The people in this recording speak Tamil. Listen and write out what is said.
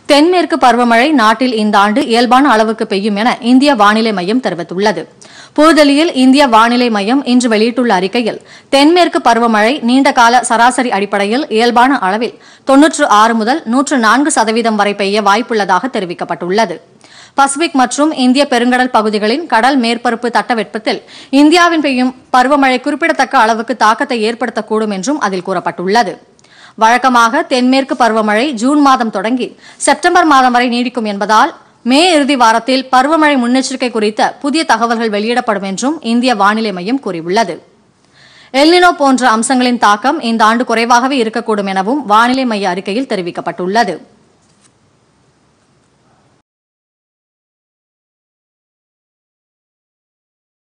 தென்மேற்கு பருவமழை நாட்டில் இந்த ஆண்டு இயல்பான அளவுக்கு பெய்யும் என இந்திய வானிலை மையம் தெரிவித்துள்ளது புதுதில்லியில் இந்திய வானிலை மையம் இன்று வெளியிட்டுள்ள அறிக்கையில் தென்மேற்கு பருவமழை நீண்டகால சராசரி அடிப்படையில் இயல்பான அளவில் தொன்னூற்று ஆறு முதல் நூற்று நான்கு சதவீதம் வரை பெய்ய வாய்ப்புள்ளதாக தெரிவிக்கப்பட்டுள்ளது பசிபிக் மற்றும் இந்திய பெருங்கடல் பகுதிகளின் கடல் மேற்பரப்பு தட்டவெப்பத்தில் இந்தியாவின் பெய்யும் பருவமழை குறிப்பிடத்தக்க அளவுக்கு தாக்கத்தை ஏற்படுத்தக்கூடும் என்றும் அதில் கூறப்பட்டுள்ளது வழக்கமாக தென்மேற்கு பருவமழை ஜூன் மாதம் தொடங்கி செப்டம்பர் மாதம் வரை நீடிக்கும் என்பதால் மே இறுதி வாரத்தில் பருவமழை முன்னெச்சரிக்கை குறித்த புதிய தகவல்கள் வெளியிடப்படும் என்றும் இந்திய வானிலை மையம் கூறியுள்ளது எல்னினோ போன்ற அம்சங்களின் தாக்கம் இந்த ஆண்டு குறைவாகவே இருக்கக்கூடும் எனவும் வானிலை மைய அறிக்கையில் தெரிவிக்கப்பட்டுள்ளது